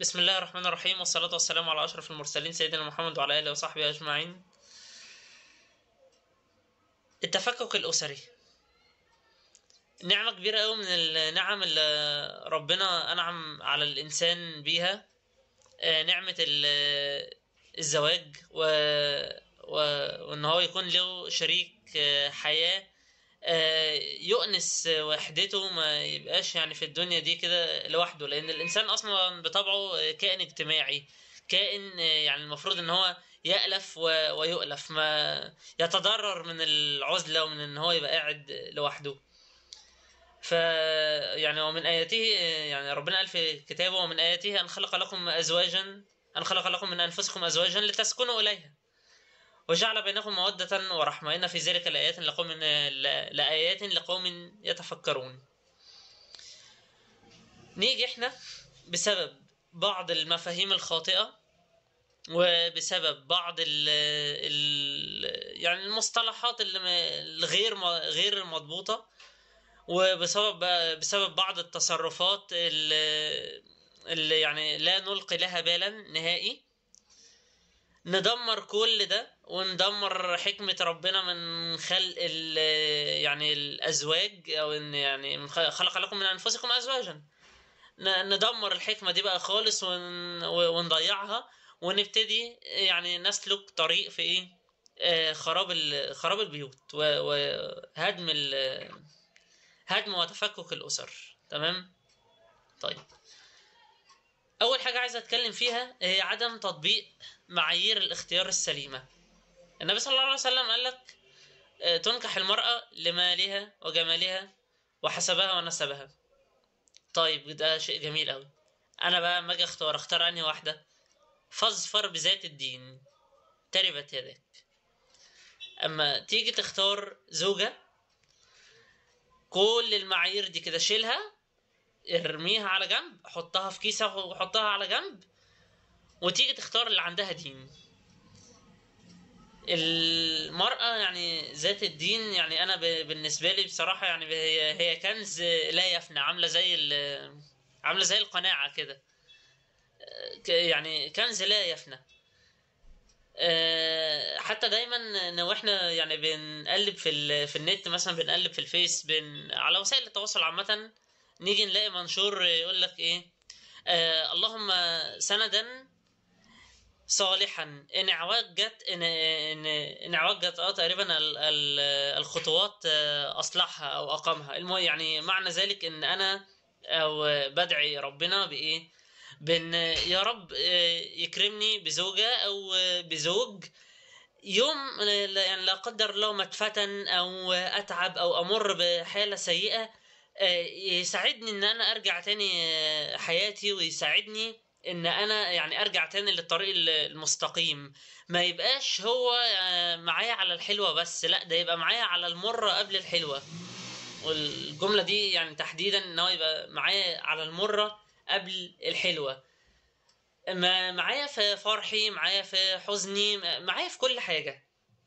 بسم الله الرحمن الرحيم والصلاة والسلام على أشرف المرسلين سيدنا محمد وعلى آله وصحبه أجمعين التفكك الأسري نعمة كبيرة أوي من النعم اللي ربنا أنعم على الإنسان بيها آه، نعمة ال- الزواج و... و... وإن هو يكون له شريك آه، حياة آه، يؤنس وحدته ما يبقاش يعني في الدنيا دي كده لوحده لأن الإنسان أصلا بطبعه آه، كائن اجتماعي كائن آه، يعني المفروض إن هو يألف و... ويؤلف ما يتضرر من العزلة ومن إن هو يبقى قاعد لوحده ف يعني ومن آياته يعني ربنا قال في كتابه ومن آياته أن خلق لكم أزواجا أن خلق لكم من أنفسكم أزواجا لتسكنوا إليها وجعل بينكم مودة ورحمة إن في ذلك لآيات لقوم لآيات لقوم يتفكرون نيجي إحنا بسبب بعض المفاهيم الخاطئة وبسبب بعض ال ال يعني المصطلحات اللي ما- الغير م- غير مضبوطة وبسبب بسبب بعض التصرفات اللي, اللي يعني لا نلقي لها بالا نهائي ندمر كل ده وندمر حكمة ربنا من خلق ال يعني الأزواج أو إن يعني من خ- خلق لكم من أنفسكم أزواجا ن- ندمر الحكمة دي بقى خالص ون- ونضيعها ونبتدي يعني نسلك طريق في إيه آه، خراب ال- خراب البيوت و- وهدم ال هدم وتفكك الأسر تمام طيب أول حاجة عايز أتكلم فيها هي عدم تطبيق معايير الاختيار السليمة النبي صلى الله عليه وسلم قال لك آه، تنكح المرأة لمالها وجمالها وحسبها ونسبها طيب ده شيء جميل أوي أنا بقى لما أجي أختار أختار أنهي واحدة فاظفر بذات الدين تربت يدك أما تيجي تختار زوجة كل المعايير دي كده شيلها ارميها على جنب حطها في كيسة وحطها على جنب وتيجي تختار اللي عندها دين المرأة يعني ذات الدين يعني أنا ب- بالنسبة لي بصراحة يعني هي هي كنز لا يفنى عاملة زي ال- عاملة زي القناعة كده ك- يعني كنز لا يفنى آه، حتى دايما إن واحنا يعني بنقلب في ال... في النت مثلا بنقلب في الفيس بن... على وسائل التواصل عامة نيجي نلاقي منشور يقول لك ايه آه اللهم سندا صالحا ان اعوجت ان ان ان اعوجت اه تقريبا ال... ال... الخطوات آه، اصلحها او اقامها المهم يعني معنى ذلك ان انا او بدعي ربنا بايه بان يا رب آه، يكرمني بزوجة او آه، بزوج يوم لا- يعني لا قدر الله ما اتفتن او اتعب او امر بحالة سيئة آه، يساعدني ان انا ارجع تاني آه، حياتي ويساعدني ان انا يعني ارجع تاني للطريق ال- المستقيم ما يبقاش هو آه، معايا على الحلوة بس لا ده يبقى معايا على المرة قبل الحلوة والجملة دي يعني تحديدا ان هو يبقى معايا على المرة قبل الحلوة ما معايا في فرحي معايا في حزني معايا في كل حاجة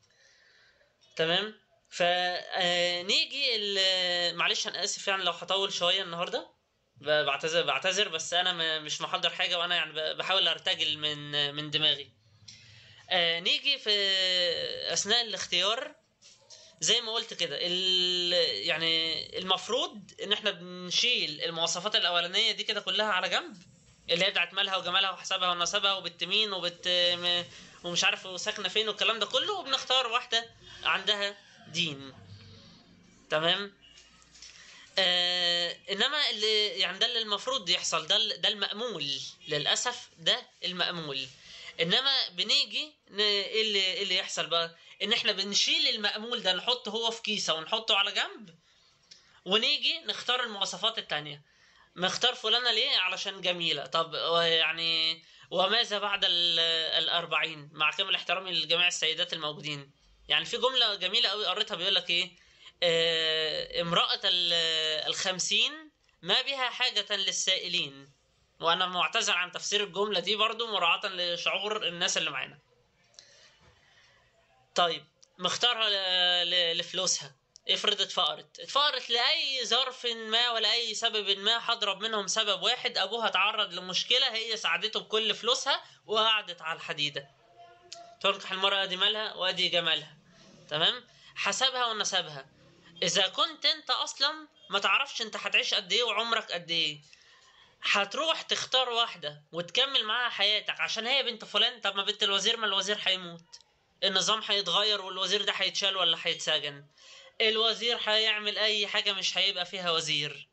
تمام فنيجي معلش انا اسف يعني لو هطول شوية النهاردة ب- بعتذر بعتذر بس انا م- مش محضر حاجة وانا يعني ب- بحاول ارتجل من من دماغي آه، نيجي في اثناء الاختيار زي ما قلت كده ال- يعني المفروض ان احنا بنشيل المواصفات الاولانيه دي كده كلها على جنب اللي هي بتاعت مالها وجمالها وحسابها ونسبها وبت مين وبت م- ومش عارف وساكنه فين والكلام ده كله وبنختار واحده عندها دين تمام آه انما اللي يعني ده اللي المفروض يحصل ده ال- ده المأمول للاسف ده المأمول انما بنيجي ن- ايه اللي إيه اللي يحصل بقى ان احنا بنشيل المأمول ده نحطه هو في كيسه ونحطه على جنب ونيجي نختار المواصفات التانية نختار فلانة ليه علشان جميلة طب يعني وماذا بعد ال- الأربعين مع كامل احترامي لجميع السيدات الموجودين يعني في جملة جميلة قوي قريتها بيقول لك ايه آه امرأة ال- الخمسين ما بها حاجة للسائلين وانا معتذر عن تفسير الجملة دي برضو مراعاة لشعور الناس اللي معانا طيب مختارها ل- ل- لفلوسها افرض اتفقرت اتفقرت لاي ظرف ما ولا اي سبب ما هضرب منهم سبب واحد ابوها تعرض لمشكله هي ساعدته بكل فلوسها وقعدت على الحديده تنكح المراه دي مالها وادي جمالها تمام حسبها ونسبها اذا كنت انت اصلا ما تعرفش انت هتعيش قد ايه وعمرك قد ايه هتروح تختار واحده وتكمل معاها حياتك عشان هي بنت فلان طب ما بنت الوزير ما الوزير هيموت النظام هيتغير والوزير ده هيتشال ولا هيتسجن الوزير هيعمل اي حاجه مش هيبقى فيها وزير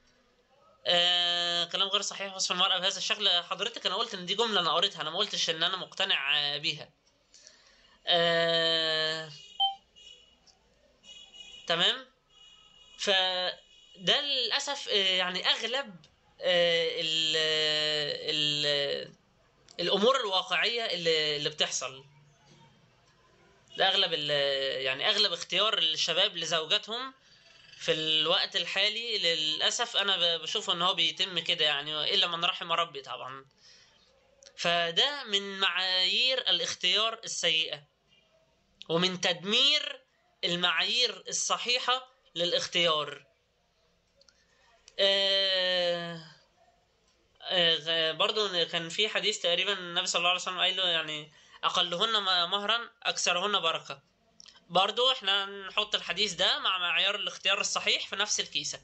آه كلام غير صحيح وصف المرأة بهذا الشكل حضرتك انا قلت ان دي جملة انا قريتها انا ما قلتش ان انا مقتنع آه، بيها آه تمام فده للاسف آه، يعني اغلب آه، ال ال الامور الواقعيه اللي اللي بتحصل ده اغلب ال- يعني اغلب اختيار الشباب لزوجاتهم في الوقت الحالي للاسف انا ب- بشوف ان هو بيتم كده يعني الا من رحم ربي طبعا فده من معايير الاختيار السيئه ومن تدمير المعايير الصحيحه للاختيار آه آه، برضو كان في حديث تقريبا النبي صلى الله عليه وسلم قال له يعني اقلهن م- مهرا اكثرهن بركه برضو احنا نحط الحديث ده مع معيار الاختيار الصحيح في نفس الكيسه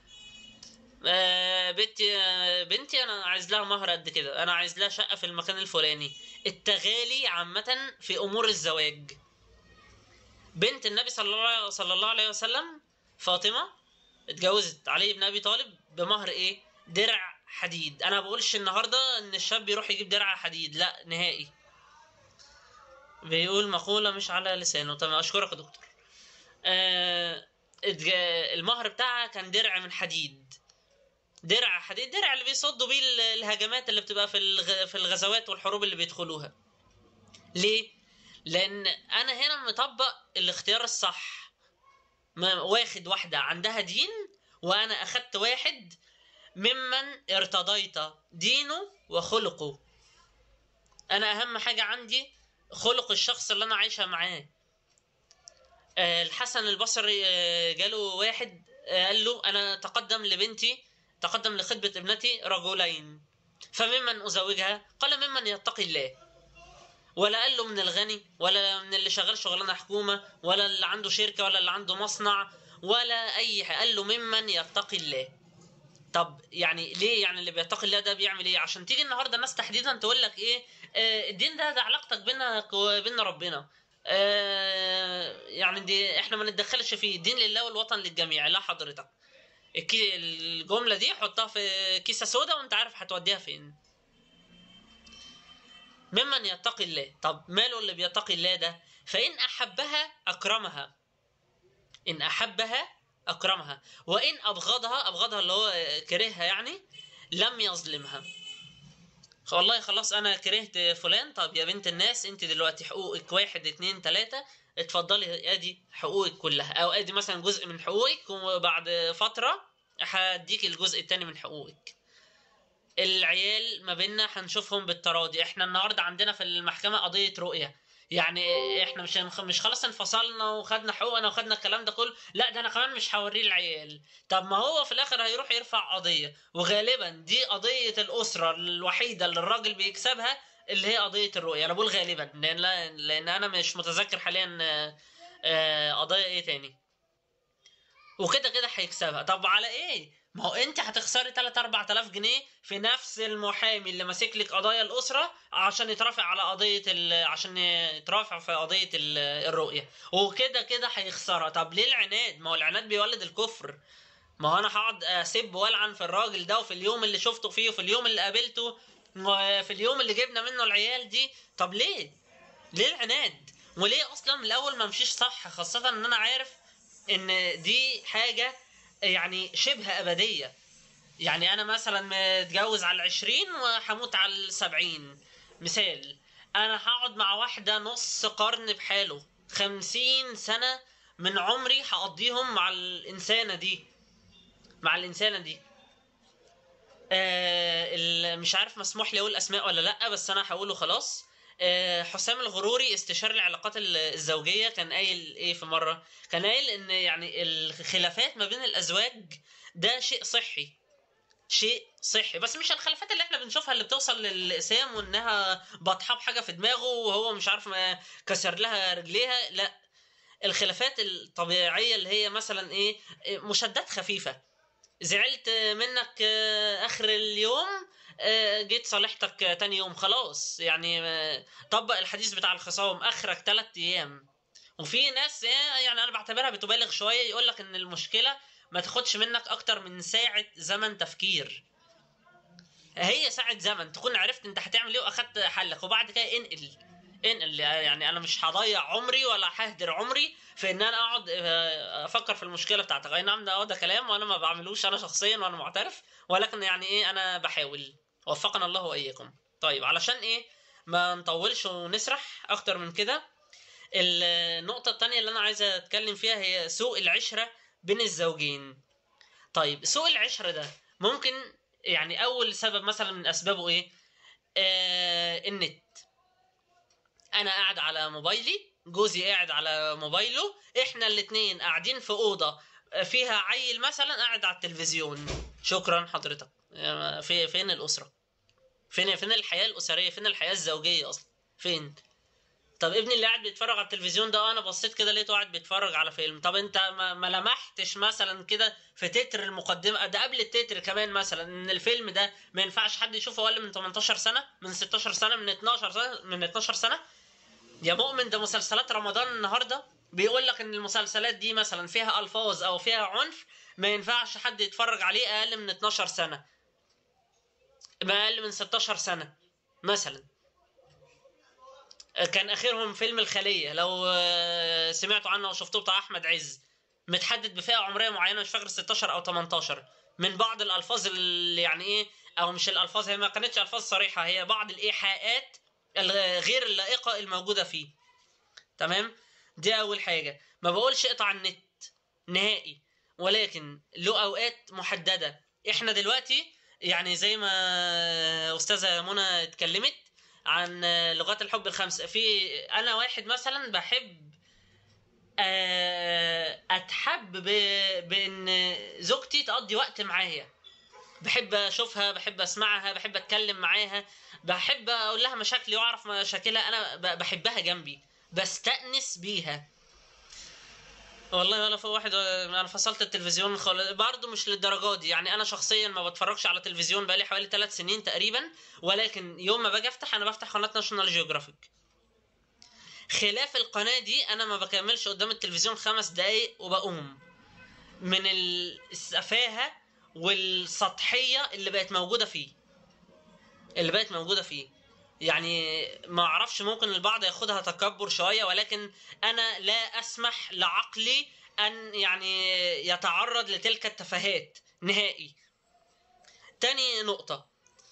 آه، بنتي آه، بنتي انا عايز لها مهر قد كده انا عايز لها شقه في المكان الفلاني التغالي عامه في امور الزواج بنت النبي صلى الله صلى الله عليه وسلم فاطمه اتجوزت علي بن ابي طالب بمهر ايه درع حديد انا ما بقولش النهارده ان الشاب يروح يجيب درع حديد لا نهائي بيقول مقوله مش على لسانه تمام اشكرك يا دكتور آه اتج- المهر بتاعها كان درع من حديد درع حديد درع اللي بيصدوا بيه ال- الهجمات اللي بتبقى في الغ- في الغزوات والحروب اللي بيدخلوها ليه لان انا هنا مطبق الاختيار الصح ما- واخد واحده عندها دين وانا اخدت واحد ممن ارتضيت دينه وخلقه انا اهم حاجه عندي خلق الشخص اللي انا عايشه معاه آه، الحسن البصري آه، جاله واحد آه، قال له انا تقدم لبنتي تقدم لخطبه ابنتي رجلين فممن ازوجها قال ممن يتقي الله ولا قال له من الغني ولا من اللي شغال شغلانه حكومه ولا اللي عنده شركه ولا اللي عنده مصنع ولا اي حاجه قال له ممن يتقي الله طب يعني ليه يعني اللي بيتقي الله ده بيعمل ايه عشان تيجي النهارده الناس تحديدا تقول لك ايه آه الدين ده ده علاقتك بينك وبين ربنا آه يعني دي احنا ما نتدخلش فيه الدين لله والوطن للجميع لا حضرتك الكي- الجمله دي حطها في كيسه سودا وانت عارف هتوديها فين ممن يتقي الله طب ماله اللي بيتقي الله ده فإن أحبها أكرمها إن أحبها أكرمها وإن أبغضها أبغضها اللي هو كرهها يعني لم يظلمها والله خلاص أنا كرهت فلان طب يا بنت الناس أنت دلوقتي حقوقك واحد اتنين تلاتة اتفضلي ادي حقوقك كلها او ادي مثلا جزء من حقوقك وبعد فترة هديك الجزء التاني من حقوقك العيال ما بيننا هنشوفهم بالتراضي احنا النهارده عندنا في المحكمه قضيه رؤيه يعني احنا مش هنخ- مش خلاص انفصلنا وخدنا حقوقنا وخدنا الكلام ده كله لا ده انا كمان مش هوريه العيال طب ما هو في الاخر هيروح يرفع قضيه وغالبا دي قضيه الاسره الوحيده اللي الراجل بيكسبها اللي هي قضيه الرؤيه انا بقول غالبا لان لان انا مش متذكر حاليا آه، آه، قضايا ايه تاني وكده كده هيكسبها طب على ايه ما هو انت هتخسري 3 4000 جنيه في نفس المحامي اللي ماسك لك قضايا الاسره عشان يترافع على قضيه ال... عشان يترافع في قضيه ال... الرؤيه وكده كده هيخسرها طب ليه العناد ما هو العناد بيولد الكفر ما هو انا هقعد اسب والعن في الراجل ده وفي اليوم اللي شفته فيه وفي اليوم اللي قابلته وفي اليوم اللي جبنا منه العيال دي طب ليه ليه العناد وليه اصلا من الاول ما مشيش صح خاصه ان انا عارف ان دي حاجه يعني شبه ابديه يعني انا مثلا متجوز على العشرين وهموت على السبعين مثال انا هقعد مع واحده نص قرن بحاله خمسين سنه من عمري هقضيهم مع الانسانه دي مع الانسانه دي آه ال- مش عارف مسموح لي اقول اسماء ولا لا بس انا هقوله خلاص آه، حسام الغروري استشاري العلاقات ال- الزوجيه كان قايل ايه في مره كان قايل ان يعني الخلافات ما بين الازواج ده شيء صحي شيء صحي بس مش الخلافات اللي احنا بنشوفها اللي بتوصل للإقسام وانها بطحه بحاجه في دماغه وهو مش عارف ما كسر لها رجليها لا الخلافات الطبيعيه اللي هي مثلا ايه إيه، مشادات خفيفه زعلت منك آه، اخر اليوم آه، جيت صالحتك آه، تاني يوم خلاص يعني آه، طبق الحديث بتاع الخصام اخرك ثلاث ايام وفي ناس آه، يعني انا بعتبرها بتبالغ شويه يقول لك ان المشكله ما تاخدش منك اكتر من ساعه زمن تفكير هي ساعه زمن تكون عرفت انت هتعمل ايه واخدت حلك وبعد كده انقل انقل يعني انا مش هضيع عمري ولا ههدر عمري في ان انا اقعد آه، افكر في المشكله بتاعتك اي نعم ده اه ده كلام وانا ما بعملوش انا شخصيا وانا معترف ولكن يعني ايه انا بحاول وفقنا الله واياكم طيب علشان ايه ما نطولش ونسرح اكتر من كده النقطه التانية اللي انا عايز اتكلم فيها هي سوء العشره بين الزوجين طيب سوء العشره ده ممكن يعني اول سبب مثلا من اسبابه ايه آه النت انا قاعد على موبايلي جوزي قاعد على موبايله احنا الاتنين قاعدين في اوضه فيها عيل مثلا قاعد على التلفزيون شكرا حضرتك يعني في فين الاسره فين فين الحياه الاسريه فين الحياه الزوجيه اصلا فين طب ابني اللي قاعد بيتفرج على التلفزيون ده انا بصيت كده لقيته قاعد بيتفرج على فيلم طب انت ما, ما لمحتش مثلا كده في تتر المقدمه ده قبل التتر كمان مثلا ان الفيلم ده ما ينفعش حد يشوفه اقل من 18 سنه من 16 سنه من 12 سنه من 12 سنه يا مؤمن ده مسلسلات رمضان النهارده بيقول لك ان المسلسلات دي مثلا فيها الفاظ او فيها عنف ما ينفعش حد يتفرج عليه اقل من 12 سنه ما اقل من 16 سنه مثلا كان اخرهم فيلم الخليه لو آه، سمعتوا عنه وشفتوه بتاع احمد عز متحدد بفئه عمريه معينه مش فاكر 16 او 18 من بعض الالفاظ اللي يعني ايه او مش الالفاظ هي ما كانتش الفاظ صريحه هي بعض الايحاءات الغير اللائقه الموجوده فيه تمام دي اول حاجه ما بقولش اقطع النت نهائي ولكن له اوقات محدده احنا دلوقتي يعني زي ما استاذه منى اتكلمت عن لغات الحب الخمسه في انا واحد مثلا بحب آه، اتحب ب- بان زوجتي تقضي وقت معايا بحب اشوفها بحب اسمعها بحب اتكلم معاها بحب اقول لها مشاكلي واعرف مشاكلها انا ب- بحبها جنبي بستأنس بيها والله ولا في واحد انا فصلت التلفزيون خالص برضه مش للدرجه دي يعني انا شخصيا ما بتفرجش على تلفزيون بقالي حوالي ثلاث سنين تقريبا ولكن يوم ما باجي افتح انا بفتح قناه ناشونال جيوغرافيك خلاف القناه دي انا ما بكملش قدام التلفزيون خمس دقايق وبقوم من السفاهه والسطحيه اللي بقت موجوده فيه اللي بقت موجوده فيه يعني ما اعرفش ممكن البعض ياخدها تكبر شويه ولكن انا لا اسمح لعقلي ان يعني يتعرض لتلك التفاهات نهائي تاني نقطة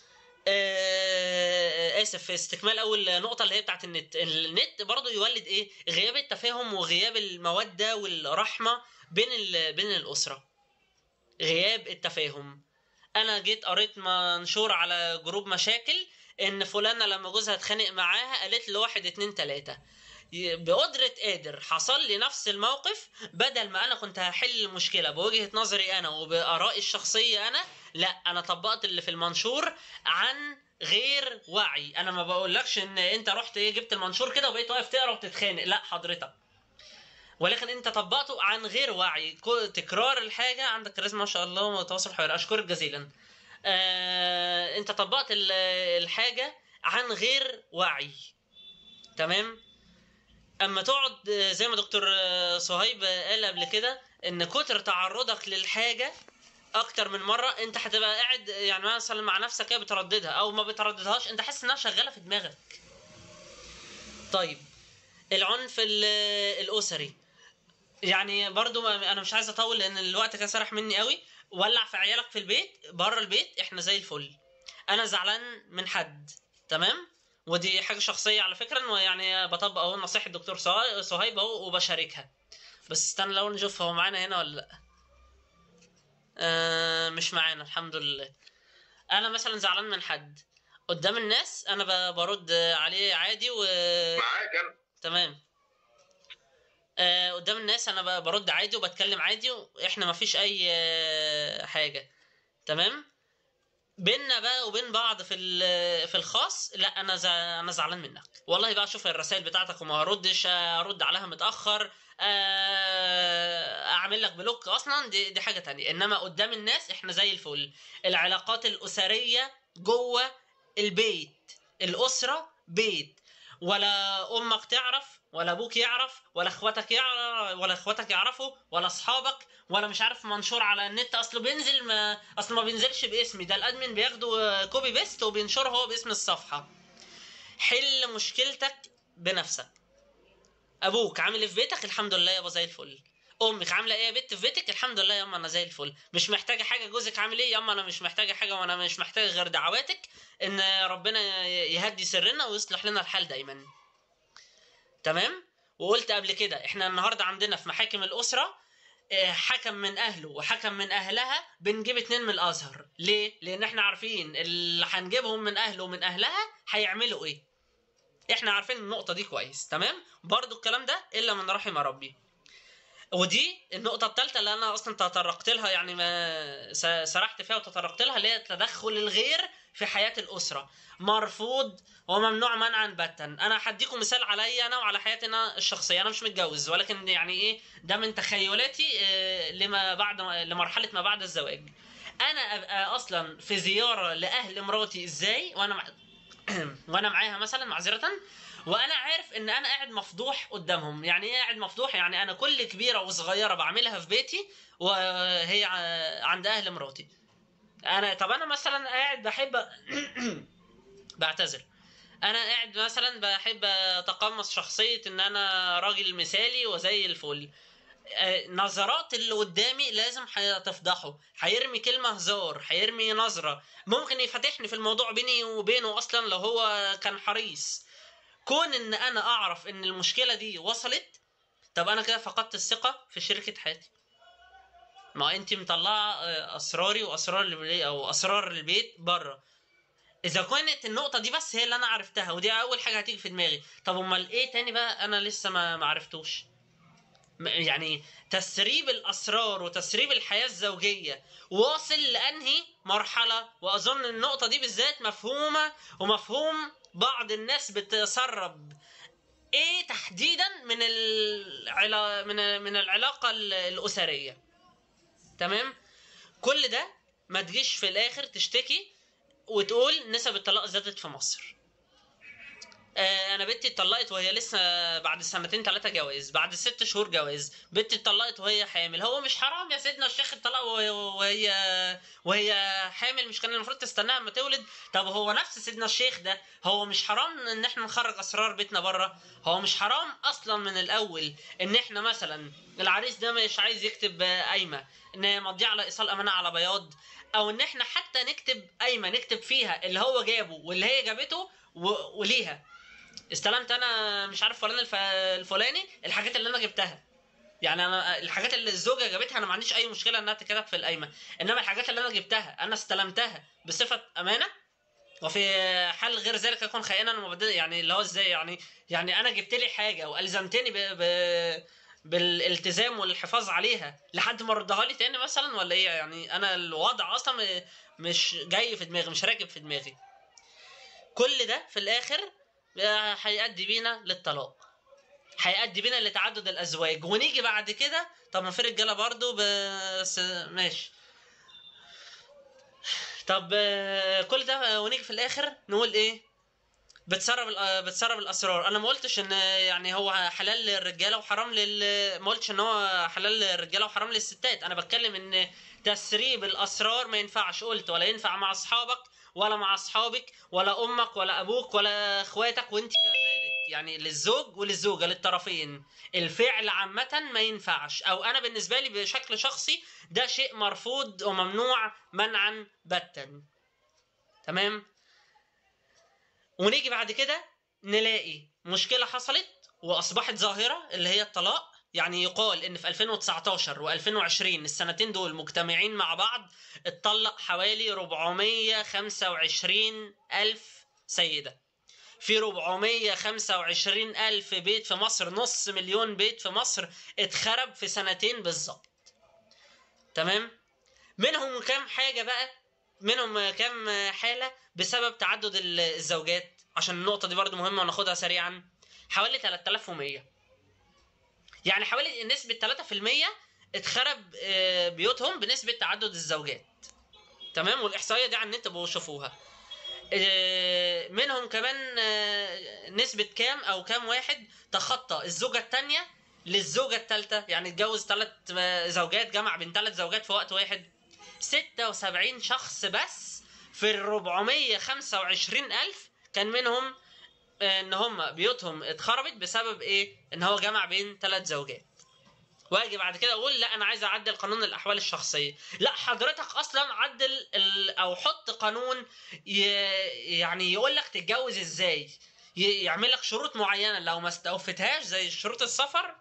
آه اسف في استكمال اول نقطة اللي هي بتاعت النت النت برضو يولد ايه غياب التفاهم وغياب المودة والرحمة بين ال... بين الاسرة غياب التفاهم انا جيت قريت منشور على جروب مشاكل ان فلانة لما جوزها اتخانق معاها قالت له واحد اتنين تلاتة ي- بقدرة قادر حصل لي نفس الموقف بدل ما انا كنت هحل المشكلة بوجهة نظري انا وبآرائي الشخصية انا لا انا طبقت اللي في المنشور عن غير وعي انا ما بقولكش ان انت رحت ايه جبت المنشور كده وبقيت واقف تقرا وتتخانق لا حضرتك ولكن انت طبقته عن غير وعي كو- تكرار الحاجه عندك كاريزما ما شاء الله وتواصل حوار اشكرك جزيلا آه انت طبقت ال- الحاجه عن غير وعي تمام اما تقعد آه، زي ما دكتور آه، صهيب قال قبل كده ان كتر تعرضك للحاجه اكتر من مره انت هتبقى قاعد يعني مثلا مع نفسك كده بترددها او ما بترددهاش انت حاسس انها شغاله في دماغك طيب العنف ال- الاسري يعني برضو ما انا مش عايز اطول لان الوقت كان سرح مني قوي ولع في عيالك في البيت بره البيت احنا زي الفل انا زعلان من حد تمام ودي حاجه شخصيه على فكره ويعني بطبق اهو نصيحه الدكتور صه- صهيب اهو وبشاركها بس استنى الاول نشوف هو معانا هنا ولا لا آه مش معانا الحمد لله انا مثلا زعلان من حد قدام الناس انا ب- برد عليه عادي و معاك انا تمام آه قدام الناس انا ب- برد عادي وبتكلم عادي واحنا ما فيش اي آه، حاجه تمام بينا بقى وبين بعض في ال- في الخاص لا انا زع- انا زعلان منك والله بقى اشوف الرسائل بتاعتك وما هردش ارد عليها متاخر آه، اعمل لك بلوك اصلا دي, دي حاجه تانية انما قدام الناس احنا زي الفل العلاقات الاسريه جوه البيت الاسره بيت ولا امك تعرف ولا ابوك يعرف ولا اخواتك يعرف ولا اخواتك يعرفوا ولا اصحابك ولا مش عارف منشور على النت اصله بينزل ما اصله ما بينزلش باسمي ده الادمن بياخده كوبي بيست وبينشره هو باسم الصفحه حل مشكلتك بنفسك ابوك عامل ايه في بيتك الحمد لله يابا زي الفل امك عامله ايه يا بت في بيتك الحمد لله ياما انا زي الفل مش محتاجه حاجه جوزك عامل ايه ياما انا مش محتاجه حاجه وانا مش محتاجه غير دعواتك ان ربنا يهدي سرنا ويصلح لنا الحال دايما تمام وقلت قبل كده احنا النهارده عندنا في محاكم الاسره آه، حكم من اهله وحكم من اهلها بنجيب اتنين من الازهر ليه لان احنا عارفين اللي هنجيبهم من اهله ومن اهلها هيعملوا ايه احنا عارفين النقطه دي كويس تمام برضو الكلام ده الا من رحم ربي ودي النقطة الثالثة اللي أنا أصلا تطرقت لها يعني ما س- سرحت فيها وتطرقت لها اللي هي تدخل الغير في حياة الأسرة مرفوض وممنوع منعا باتا أنا هديكم مثال عليا أنا وعلى حياتي أنا الشخصية أنا مش متجوز ولكن يعني إيه ده من تخيلاتي آه، لما بعد لمرحلة ما بعد الزواج أنا أبقى أصلا في زيارة لأهل مراتي إزاي وأنا مع... وأنا معاها مثلا معذرة وانا عارف ان انا قاعد مفضوح قدامهم يعني ايه قاعد مفضوح يعني انا كل كبيره وصغيره بعملها في بيتي وهي ع- عند اهل مراتي انا طب انا مثلا قاعد بحب بعتذر انا قاعد مثلا بحب اتقمص شخصيه ان انا راجل مثالي وزي الفل آه، نظرات اللي قدامي لازم هتفضحه هيرمي كلمه هزار هيرمي نظره ممكن يفتحني في الموضوع بيني وبينه اصلا لو هو كان حريص كون ان انا اعرف ان المشكله دي وصلت طب انا كده فقدت الثقه في شركه حياتي ما انت مطلعه آه، اسراري واسرار البيت او اسرار البيت بره اذا كانت النقطه دي بس هي اللي انا عرفتها ودي اول حاجه هتيجي في دماغي طب امال ايه تاني بقى انا لسه ما ما عرفتوش م- يعني تسريب الاسرار وتسريب الحياه الزوجيه واصل لانهي مرحله واظن النقطه دي بالذات مفهومه ومفهوم بعض الناس بتسرب ايه تحديدا من العلا... من من العلاقه ال- الاسريه تمام كل ده ما تجيش في الاخر تشتكي وتقول نسب الطلاق زادت في مصر آه، انا بنتي اتطلقت وهي لسه بعد سنتين ثلاثه جواز بعد ست شهور جواز بنتي اتطلقت وهي حامل هو مش حرام يا سيدنا الشيخ الطلاق وهي وهي وهي حامل مش كان المفروض تستناها اما تولد طب هو نفس سيدنا الشيخ ده هو مش حرام ان احنا نخرج اسرار بيتنا بره هو مش حرام اصلا من الاول ان احنا مثلا العريس ده مش عايز يكتب آه، قايمه ان مضيع على ايصال امانه على بياض او ان احنا حتى نكتب قايمه نكتب فيها اللي هو جابه واللي هي جابته و- وليها استلمت انا مش عارف فلان الف... الفلاني الحاجات اللي انا جبتها يعني انا الحاجات اللي الزوجه جابتها انا ما عنديش اي مشكله انها تتكتب في القايمه انما الحاجات اللي انا جبتها انا استلمتها بصفه امانه وفي حال غير ذلك يكون خائنا ومبدئ يعني اللي هو ازاي يعني يعني انا جبت لي حاجه والزمتني ب... ب... بالالتزام والحفاظ عليها لحد ما ردها لي تاني مثلا ولا ايه يعني انا الوضع اصلا م- مش جاي في دماغي مش راكب في دماغي كل ده في الاخر آه، هيؤدي بينا للطلاق هيؤدي بينا لتعدد الازواج ونيجي بعد كده طب ما في رجاله برضو بس ماشي طب آه، كل ده آه، ونيجي في الاخر نقول ايه بتسرب ال- آه، بتسرب الاسرار انا ما قلتش ان آه، يعني هو حلال للرجاله وحرام لل ما قلتش ان هو حلال للرجاله وحرام للستات انا بتكلم ان تسريب الاسرار ما ينفعش قلت ولا ينفع مع اصحابك ولا مع اصحابك ولا امك ولا ابوك ولا اخواتك وانت كذلك يعني للزوج وللزوجه للطرفين الفعل عامه ما ينفعش او انا بالنسبه لي بشكل شخصي ده شيء مرفوض وممنوع منعا باتا تمام ونيجي بعد كده نلاقي مشكله حصلت واصبحت ظاهره اللي هي الطلاق يعني يقال ان في 2019 و2020 السنتين دول مجتمعين مع بعض اتطلق حوالي 425 الف سيدة في 425 ألف بيت في مصر نص مليون بيت في مصر اتخرب في سنتين بالظبط تمام منهم كام حاجة بقى منهم كام حالة بسبب تعدد الزوجات عشان النقطة دي برضو مهمة وناخدها سريعا حوالي 3100 يعني حوالي نسبة 3% اتخرب آه، بيوتهم بنسبة تعدد الزوجات تمام والإحصائية دي على النت بقوا شوفوها آه، منهم كمان آه، نسبة كام أو كام واحد تخطى الزوجة التانية للزوجة التالتة يعني اتجوز ثلاث زوجات جمع بين ثلاث زوجات في وقت واحد 76 شخص بس في ال 425 ألف كان منهم آه، ان هم بيوتهم اتخربت بسبب ايه ان هو جمع بين ثلاث زوجات واجي بعد كده اقول لا انا عايز اعدل قانون الاحوال الشخصيه لا حضرتك اصلا عدل ال- او حط قانون ي... يعني يقول لك تتجوز ازاي ي- يعمل لك شروط معينه لو ما استوفتهاش زي شروط السفر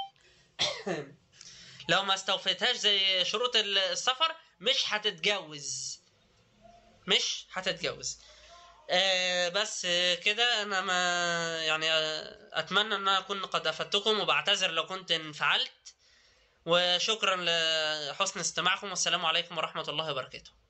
لو ما استوفتهاش زي شروط ال- السفر مش هتتجوز مش هتتجوز آه بس آه، كده انا ما يعني آه، اتمنى ان انا اكون قد افدتكم وبعتذر لو كنت انفعلت وشكرا لحسن استماعكم والسلام عليكم ورحمه الله وبركاته